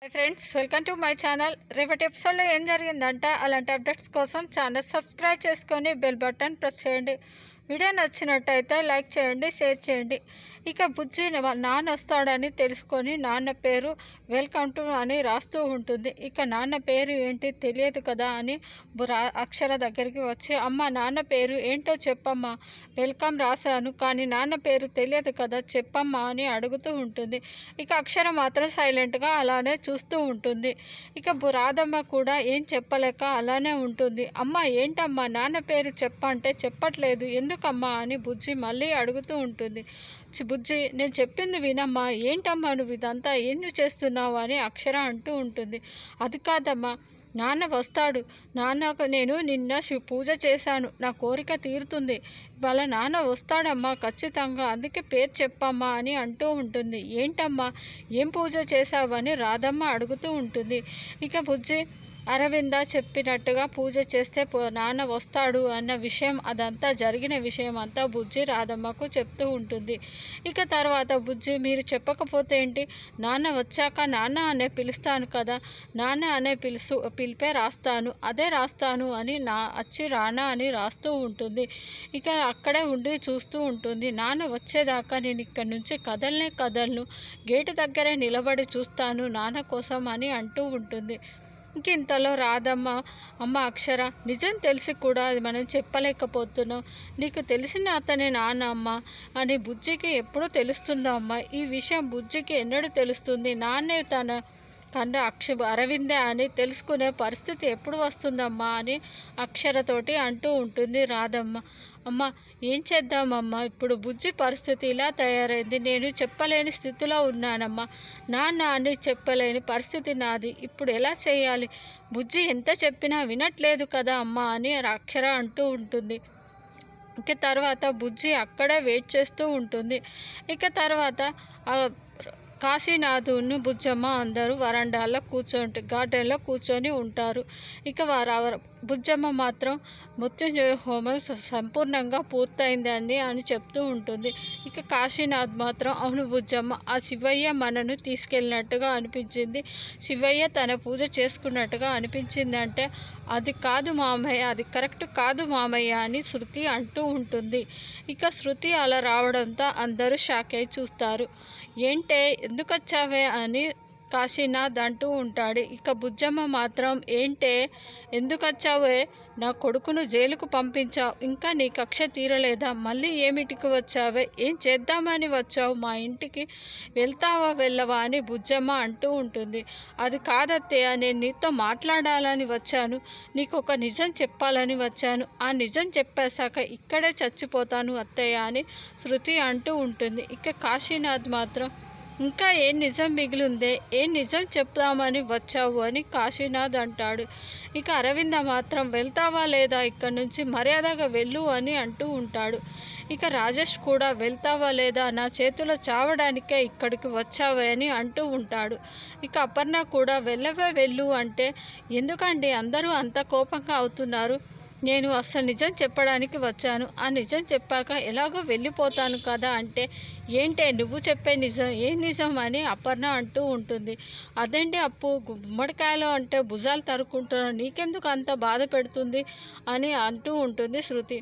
friends welcome to my channel రేపటి ఎపిసోడ్లో ఏం జరిగిందంటే అలాంటి అప్డేట్స్ కోసం ఛానల్ సబ్స్క్రైబ్ చేసుకొని బెల్ బటన్ ప్రెస్ చేయండి వీడియో నచ్చినట్టయితే లైక్ చేయండి షేర్ చేయండి ఇక బుజ్జి వాళ్ళ నాన్న వస్తాడని తెలుసుకొని నాన్న పేరు వెల్కమ్ టు అని రాస్తూ ఉంటుంది ఇక నాన్న పేరు ఏంటి తెలియదు కదా అని బు- రా అక్షర దగ్గరికి వచ్చి అమ్మ నాన్న పేరు ఏంటో చెప్పమ్మా వెల్కమ్ రాశాను కానీ నాన్న పేరు తెలియదు కదా చెప్పమ్మా అని అడుగుతూ ఉంటుంది ఇక అక్షర మాత్రం సైలెంట్గా అలానే చూస్తూ ఉంటుంది ఇక బు- రాధమ్మ కూడా ఏం చెప్పలేక అలానే ఉంటుంది అమ్మ ఏంటమ్మా నాన్న పేరు చెప్పంటే చెప్పట్లేదు ఎందుకమ్మా అని బుజ్జి మళ్ళీ అడుగుతూ ఉంటుంది చి బుజ్జి నేను చెప్పింది వినమ్మా ఏంటమ్మా నువ్వు ఇదంతా ఏంది చేస్తున్నావు అని అక్షర అంటూ ఉంటుంది అది కాదమ్మా నాన్న వస్తాడు నాన్నకు నేను నిన్న శివ పూజ చేశాను నా కోరిక తీరుతుంది వాళ్ళ నాన్న వస్తాడమ్మా ఖచ్చితంగా అందుకే పేరు చెప్పమ్మా అని అంటూ ఉంటుంది ఏంటమ్మా ఏం పూజ చేశావని రాధమ్మ అడుగుతూ ఉంటుంది ఇక బుజ్జి అరవింద చెప్పినట్టుగా పూజ చేస్తే పో- నాన్న వస్తాడు అన్న విషయం అదంతా జరిగిన విషయం అంతా బుజ్జి రాధమ్మకు చెప్తూ ఉంటుంది ఇక తర్వాత బుజ్జి మీరు చెప్పకపోతే ఏంటి నాన్న వచ్చాక నాన్న అనే పిలుస్తాను కదా నాన్న అనే పిలుసు పిలిపే రాస్తాను అదే రాస్తాను అని నా వచ్చి రానా అని రాస్తూ ఉంటుంది ఇక అక్కడే ఉండి చూస్తూ ఉంటుంది నాన్న వచ్చేదాకా నేను ఇక్కడి నుంచి కదలనే కదలను గేటు దగ్గరే నిలబడి చూస్తాను నాన్న కోసం అని అంటూ ఉంటుంది ఇంక ఇంతలో రాధమ్మ అమ్మ అక్షర నిజం తెలిసి కూడా అది మనం చెప్పలేకపోతున్నాం నీకు తెలిసిన అతనే నాన్న అమ్మ అని బుజ్జికి ఎప్పుడు తెలుస్తుందో అమ్మ ఈ విషయం బుజ్జికి ఎన్నడూ తెలుస్తుంది నాన్నే తన కన్నా అక్ష అరవిందే అని తెలుసుకునే పరిస్థితి ఎప్పుడు వస్తుందమ్మా అని అక్షరతోటి అంటూ ఉంటుంది రాధమ్మ అమ్మ ఏం చేద్దామమ్మా ఇప్పుడు బుజ్జి పరిస్థితి ఇలా తయారైంది నేను చెప్పలేని స్థితిలో ఉన్నానమ్మా నాన్న అని చెప్పలేని పరిస్థితి నాది ఇప్పుడు ఎలా చేయాలి బుజ్జి ఎంత చెప్పినా వినట్లేదు కదా అమ్మా అని అక్షర అంటూ ఉంటుంది ఇక తర్వాత బుజ్జి అక్కడే వెయిట్ చేస్తూ ఉంటుంది ఇక తర్వాత ఆ కాశీనాథును బుజ్జమ్మ అందరూ వరండాలో కూర్చొని గార్డెన్లో కూర్చొని ఉంటారు ఇక వారు బుజ్జమ్మ మాత్రం మృత్యుంజయ హోమం స- సంపూర్ణంగా పూర్తయిందండి అని చెప్తూ ఉంటుంది ఇక కాశీనాథ్ మాత్రం అవును బుజ్జమ్మ ఆ శివయ్య మనను తీసుకెళ్ళినట్టుగా అనిపించింది శివయ్య తన పూజ చేసుకున్నట్టుగా అనిపించింది అంటే అది కాదు మామయ్య అది కరెక్ట్ కాదు మామయ్య అని శృతి అంటూ ఉంటుంది ఇక శృతి అలా రావడంతో అందరూ షాక్ అయి చూస్తారు ఏంటే ఎందుకు వచ్చావే అని కాశీనాథ్ అంటూ ఉంటాడు ఇక బుజ్జమ్మ మాత్రం ఏంటే ఎందుకు వచ్చావే నా కొడుకును జైలుకు పంపించావు ఇంకా నీ కక్ష తీరలేదా మళ్ళీ ఏమిటికి వచ్చావే ఏం చేద్దామని వచ్చావు మా ఇంటికి వెళ్తావా వెళ్ళవా అని బుజ్జమ్మ అంటూ ఉంటుంది అది కాదత్తయ్య నేను నీతో మాట్లాడాలని వచ్చాను నీకు ఒక నిజం చెప్పాలని వచ్చాను ఆ నిజం చెప్పేశాక ఇక్కడే చచ్చిపోతాను అత్తయ్య అని శృతి అంటూ ఉంటుంది ఇక కాశీనాథ్ మాత్రం ఇంకా ఏం నిజం మిగిలిందే ఏం నిజం చెప్దామని వచ్చావు అని కాశీనాథ్ అంటాడు ఇక అరవింద మాత్రం వెళ్తావా లేదా ఇక్కడి నుంచి మర్యాదగా వెళ్ళు అని అంటూ ఉంటాడు ఇక రాజేష్ కూడా వెళ్తావా లేదా నా చేతిలో చావడానికే ఇక్కడికి వచ్చావే అని అంటూ ఉంటాడు ఇక అపర్ణ కూడా వెళ్ళవే వెళ్ళు అంటే ఎందుకండి అందరూ అంత కోపంగా అవుతున్నారు నేను అసలు నిజం చెప్పడానికి వచ్చాను ఆ నిజం చెప్పాక ఎలాగో వెళ్ళిపోతాను కదా అంటే ఏంటే నువ్వు చెప్పే నిజం ఏ నిజం అని అపర్ణ అంటూ ఉంటుంది అదేంటి అప్పు గుమ్మడికాయలు అంటే భుజాలు తరుక్కుంటున్నావు నీకెందుకు అంత బాధ పెడుతుంది అని అంటూ ఉంటుంది శృతి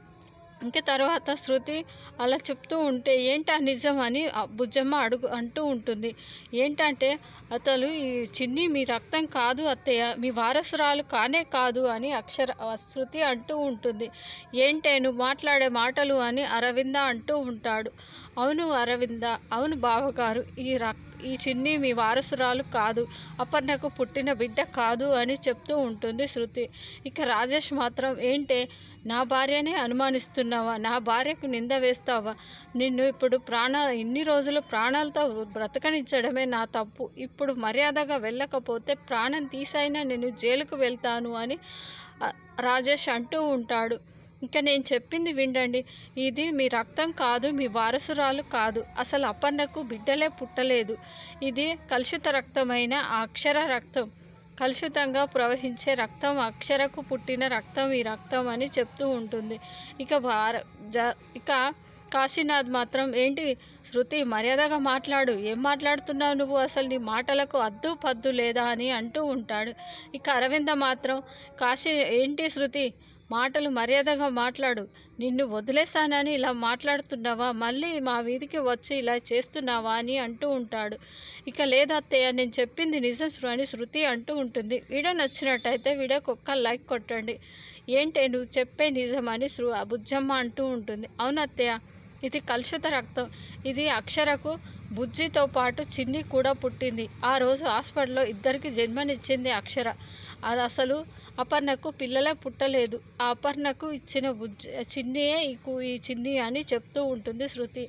ఇంక తర్వాత శృతి అలా చెప్తూ ఉంటే ఏంటా నిజం అని ఆ బుజ్జమ్మ అడుగు అంటూ ఉంటుంది ఏంటంటే అతను ఈ చిన్ని మీ రక్తం కాదు అత్తయ్య మీ వారసురాలు కానే కాదు అని అక్షర ఆ శృతి అంటూ ఉంటుంది ఏంటే నువ్వు మాట్లాడే మాటలు అని అరవింద అంటూ ఉంటాడు అవును అరవింద అవును బావగారు ఈ రక్ ఈ చిన్ని మీ వారసురాలు కాదు అపర్ణకు పుట్టిన బిడ్డ కాదు అని చెప్తూ ఉంటుంది శృతి ఇక రాజేష్ మాత్రం ఏంటే నా భార్యనే అనుమానిస్తున్నావా నా భార్యకు నింద వేస్తావా నిన్ను ఇప్పుడు ప్రాణ ఇన్ని రోజులు ప్రాణాలతో బ్రతకనిచ్చడమే నా తప్పు ఇప్పుడు మర్యాదగా వెళ్ళకపోతే ప్రాణం తీసైనా నేను జైలుకు వెళ్తాను అని ఆ, రాజేష్ అంటూ ఉంటాడు ఇంకా నేను చెప్పింది వినండి ఇది మీ రక్తం కాదు మీ వారసురాలు కాదు అసలు అపర్ణకు బిడ్డలే పుట్టలేదు ఇది కలుషిత రక్తమైన ఆ అక్షర రక్తం కలుషితంగా ప్రవహించే రక్తం అక్షరకు పుట్టిన రక్తం ఈ రక్తం అని చెప్తూ ఉంటుంది ఇక భార జ- ఇక కాశీనాథ్ మాత్రం ఏంటి శృతి మర్యాదగా మాట్లాడు ఏం మాట్లాడుతున్నావు నువ్వు అసలు నీ మాటలకు అద్దు పద్దు లేదా అని అంటూ ఉంటాడు ఇక అరవింద మాత్రం కాశీ ఏంటి శృతి మాటలు మర్యాదగా మాట్లాడు నిన్ను వదిలేశానని ఇలా మాట్లాడుతున్నావా మళ్ళీ మా వీధికి వచ్చి ఇలా చేస్తున్నావా అని అంటూ ఉంటాడు ఇక లేదత్తయ్య నేను చెప్పింది నిజం శృ- అని శృతి అంటూ ఉంటుంది వీడియో నచ్చినట్టయితే వీడియోకి ఒక్క లైక్ కొట్టండి ఏంటే నువ్వు చెప్పే నిజం అని శృ బుజ్జమ్మ అంటూ ఉంటుంది అవునత్తయ్య ఇది కలుషిత రక్తం ఇది అక్షరకు బుజ్జితో పాటు చిన్ని కూడా పుట్టింది ఆ రోజు హాస్పిటల్లో ఇద్దరికి జన్మనిచ్చింది అక్షర అది అసలు అపర్ణకు పిల్లలే పుట్టలేదు ఆ అపర్ణకు ఇచ్చిన బుజ్జి చిన్నియే ఈ కు- ఈ చిన్ని అని చెప్తూ ఉంటుంది శృతి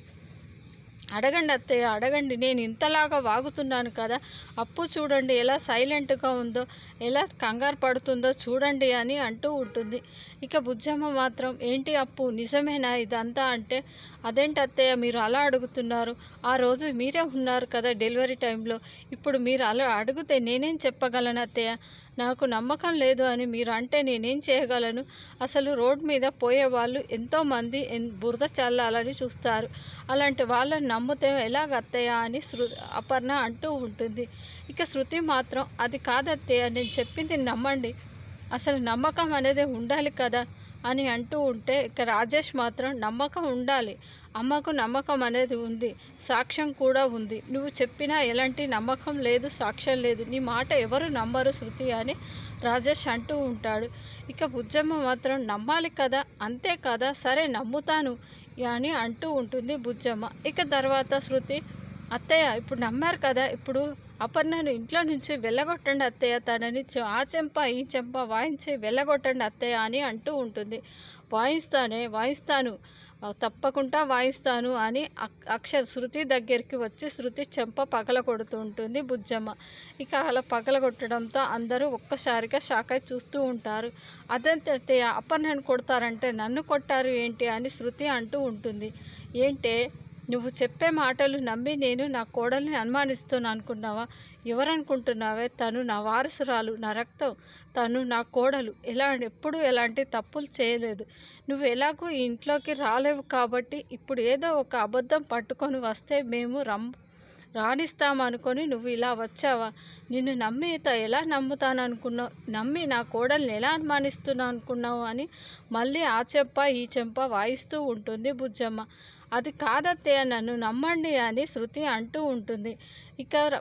అడగండి అత్తయ్య అడగండి నేను ఇంతలాగా వాగుతున్నాను కదా అప్పు చూడండి ఎలా సైలెంట్గా ఉందో ఎలా కంగారు పడుతుందో చూడండి అని అంటూ ఉంటుంది ఇక బుజ్జమ్మ మాత్రం ఏంటి అప్పు నిజమేనా ఇదంతా అంటే అదేంటి అత్తయ్య మీరు అలా అడుగుతున్నారు ఆ రోజు మీరే ఉన్నారు కదా డెలివరీ టైంలో ఇప్పుడు మీరు అలా అడిగితే నేనేం చెప్పగలను అత్తయ్య నాకు నమ్మకం లేదు అని మీరు అంటే నేనేం చేయగలను అసలు రోడ్ మీద పోయే వాళ్ళు ఎంతోమంది ఎన్ బురద చల్లాలని చూస్తారు అలాంటి వాళ్ళని నమ్మితే ఎలాగ అత్తయ్య అని శృ అపర్ణ అంటూ ఉంటుంది ఇక శృతి మాత్రం అది కాదత్తయ్య నేను చెప్పింది నమ్మండి అసలు నమ్మకం అనేది ఉండాలి కదా అని అంటూ ఉంటే ఇక రాజేష్ మాత్రం నమ్మకం ఉండాలి అమ్మకు నమ్మకం అనేది ఉంది సాక్ష్యం కూడా ఉంది నువ్వు చెప్పినా ఎలాంటి నమ్మకం లేదు సాక్ష్యం లేదు నీ మాట ఎవరు నమ్మరు శృతి అని రాజేష్ అంటూ ఉంటాడు ఇక బుజ్జమ్మ మాత్రం నమ్మాలి కదా అంతే కదా సరే నమ్ముతాను అని అంటూ ఉంటుంది బుజ్జమ్మ ఇక తర్వాత శృతి అత్తయ్య ఇప్పుడు నమ్మారు కదా ఇప్పుడు అపర్ణను ఇంట్లో నుంచి వెళ్ళగొట్టండి అత్తయ్య తనని చె- ఆ చెంప ఈ చెంప వాయించి వెళ్ళగొట్టండి అత్తయ్య అని అంటూ ఉంటుంది వాయిస్తానే వాయిస్తాను ఆ, తప్పకుండా వాయిస్తాను అని అక్- అక్ష శృతి దగ్గరికి వచ్చి శృతి చెంప పగల కొడుతూ ఉంటుంది బుజ్జమ్మ ఇక అలా పగల కొట్టడంతో అందరూ ఒక్కసారిగా షాక్ అయి చూస్తూ ఉంటారు అదంతే అపర్ణను కొడతారంటే నన్ను కొట్టారు ఏంటి అని శృతి అంటూ ఉంటుంది ఏంటే నువ్వు చెప్పే మాటలు నమ్మి నేను నా కోడల్ని అనుమానిస్తాను అనుకున్నావా ఎవరనుకుంటున్నావే తను నా వారసురాలు నా రక్తం తను నా కోడలు ఎలా ఎప్పుడు ఎలాంటి తప్పులు చేయలేదు నువ్వు ఎలాగూ ఈ ఇంట్లోకి రాలేవు కాబట్టి ఇప్పుడు ఏదో ఒక అబద్ధం పట్టుకొని వస్తే మేము రమ్ రాణిస్తామనుకొని నువ్వు ఇలా వచ్చావా నిన్ను నమ్మి త- ఎలా నమ్ముతాను అనుకున్నావు నమ్మి నా కోడల్ని ఎలా అనుమానిస్తున్నావు అనుకున్నావు అని మళ్ళీ ఆ చెంప ఈ చెంప వాయిస్తూ ఉంటుంది బుజ్జమ్మ అది కాదత్తయ్య నన్ను నమ్మండి అని శృతి అంటూ ఉంటుంది ఇక ర-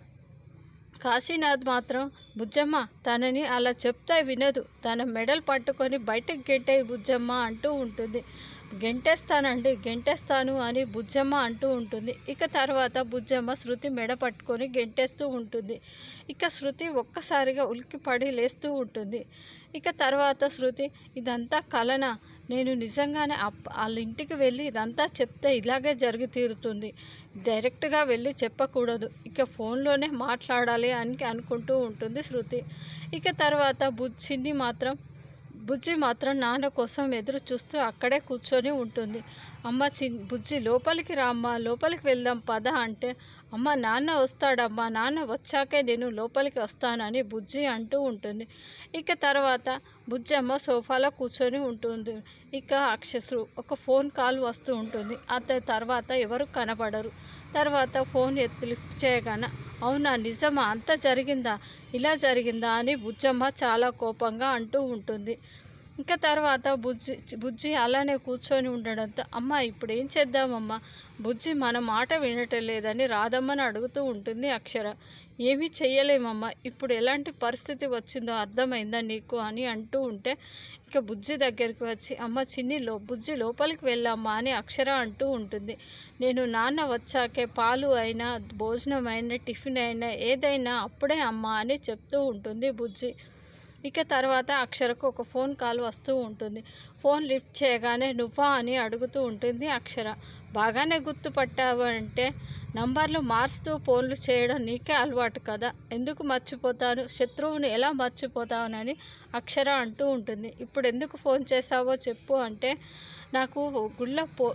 కాశీనాథ్ మాత్రం బుజ్జమ్మ తనని అలా చెప్తే వినదు తన మెడల్ పట్టుకొని బయటకు గెంటే బుజ్జమ్మ అంటూ ఉంటుంది గెంటేస్తానండి గెంటేస్తాను అని బుజ్జమ్మ అంటూ ఉంటుంది ఇక తర్వాత బుజ్జమ్మ శృతి మెడ పట్టుకొని గెంటేస్తూ ఉంటుంది ఇక శృతి ఒక్కసారిగా ఉలిక్కిపడి లేస్తూ ఉంటుంది ఇక తర్వాత శృతి ఇదంతా కలనా నేను నిజంగానే అప్ వాళ్ళ ఇంటికి వెళ్ళి ఇదంతా చెప్తే ఇలాగే జరిగి తీరుతుంది డైరెక్ట్గా వెళ్ళి చెప్పకూడదు ఇక ఫోన్లోనే మాట్లాడాలి అని అనుకుంటూ ఉంటుంది శృతి ఇక తర్వాత బుజ్జిని మాత్రం బుజ్జి మాత్రం నాన్న కోసం ఎదురు చూస్తూ అక్కడే కూర్చొని ఉంటుంది అమ్మ చి బుజ్జి లోపలికి రామ్మా లోపలికి వెళ్దాం పద అంటే అమ్మ నాన్న వస్తాడమ్మా నాన్న వచ్చాకే నేను లోపలికి వస్తానని బుజ్జి అంటూ ఉంటుంది ఇక తర్వాత బుజ్జమ్మ సోఫాలో కూర్చొని ఉంటుంది ఇక అక్షశ్రు ఒక ఫోన్ కాల్ వస్తూ ఉంటుంది అత తర్వాత ఎవరు కనపడరు తర్వాత ఫోన్ ఎత్తి లిఫ్ట్ చేయగానే అవునా నిజమా అంత జరిగిందా ఇలా జరిగిందా అని బుజ్జమ్మ చాలా కోపంగా అంటూ ఉంటుంది ఇంకా తర్వాత బుజ్జి బుజ్జి అలానే కూర్చొని ఉండడంతో అమ్మ ఇప్పుడు ఏం చేద్దామమ్మా బుజ్జి మన మాట వినటం లేదని రాధమ్మని అడుగుతూ ఉంటుంది అక్షర ఏమీ చెయ్యలేమమ్మా ఇప్పుడు ఎలాంటి పరిస్థితి వచ్చిందో అర్థమైందా నీకు అని అంటూ ఉంటే ఇక బుజ్జి దగ్గరికి వచ్చి అమ్మ చిన్ని లో బుజ్జి లోపలికి వెళ్ళమ్మా అని అక్షర అంటూ ఉంటుంది నేను నాన్న వచ్చాకే పాలు అయినా భోజనం అయినా టిఫిన్ అయినా ఏదైనా అప్పుడే అమ్మ అని చెప్తూ ఉంటుంది బుజ్జి ఇక తర్వాత అక్షరకు ఒక ఫోన్ కాల్ వస్తూ ఉంటుంది ఫోన్ లిఫ్ట్ చేయగానే నువ్వా అని అడుగుతూ ఉంటుంది అక్షర బాగానే గుర్తుపట్టావు అంటే నంబర్లు మారుస్తూ ఫోన్లు చేయడం నీకే అలవాటు కదా ఎందుకు మర్చిపోతాను శత్రువుని ఎలా మర్చిపోతానని అక్షర అంటూ ఉంటుంది ఇప్పుడు ఎందుకు ఫోన్ చేసావో చెప్పు అంటే నాకు గుళ్ళ పో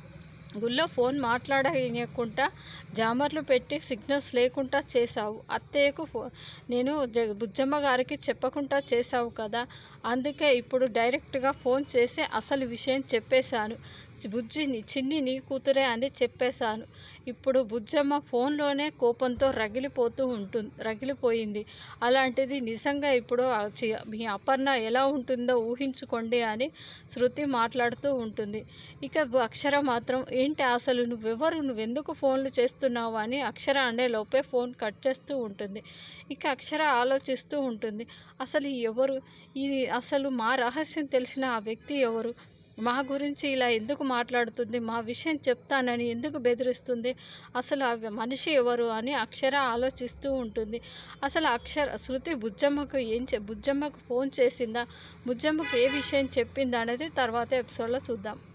గుళ్ళో ఫోన్ మాట్లాడకుండా జామర్లు పెట్టి సిగ్నల్స్ లేకుండా చేశావు అత్తయ్యకు ఫో నేను జ బుజ్జమ్మ గారికి చెప్పకుండా చేశావు కదా అందుకే ఇప్పుడు డైరెక్ట్గా ఫోన్ చేసి అసలు విషయం చెప్పేశాను బుజ్జిని చిన్నిని కూతురే అని చెప్పేశాను ఇప్పుడు బుజ్జమ్మ ఫోన్లోనే కోపంతో రగిలిపోతూ ఉంటుంది రగిలిపోయింది అలాంటిది నిజంగా ఇప్పుడు ఆ చి- మీ అపర్ణ ఎలా ఉంటుందో ఊహించుకోండి అని శృతి మాట్లాడుతూ ఉంటుంది ఇక బు- అక్షర మాత్రం ఏంటి అసలు నువ్వెవరు నువ్వెందుకు ఫోన్లు చేస్తున్నావు అని అక్షర అనే లోపే ఫోన్ కట్ చేస్తూ ఉంటుంది ఇక అక్షర ఆలోచిస్తూ ఉంటుంది అసలు ఈ ఎవరు ఇది అసలు మా రహస్యం తెలిసిన ఆ వ్యక్తి ఎవరు మా గురించి ఇలా ఎందుకు మాట్లాడుతుంది మా విషయం చెప్తానని ఎందుకు బెదిరిస్తుంది అసలు ఆ మనిషి ఎవరు అని అక్షర ఆలోచిస్తూ ఉంటుంది అసలు అక్షర శృతి బుజ్జమ్మకు ఏం చె బుజ్జమ్మకు ఫోన్ చేసిందా బుజ్జమ్మకు ఏ విషయం చెప్పిందా అనేది తర్వాత ఎపిసోడ్లో చూద్దాం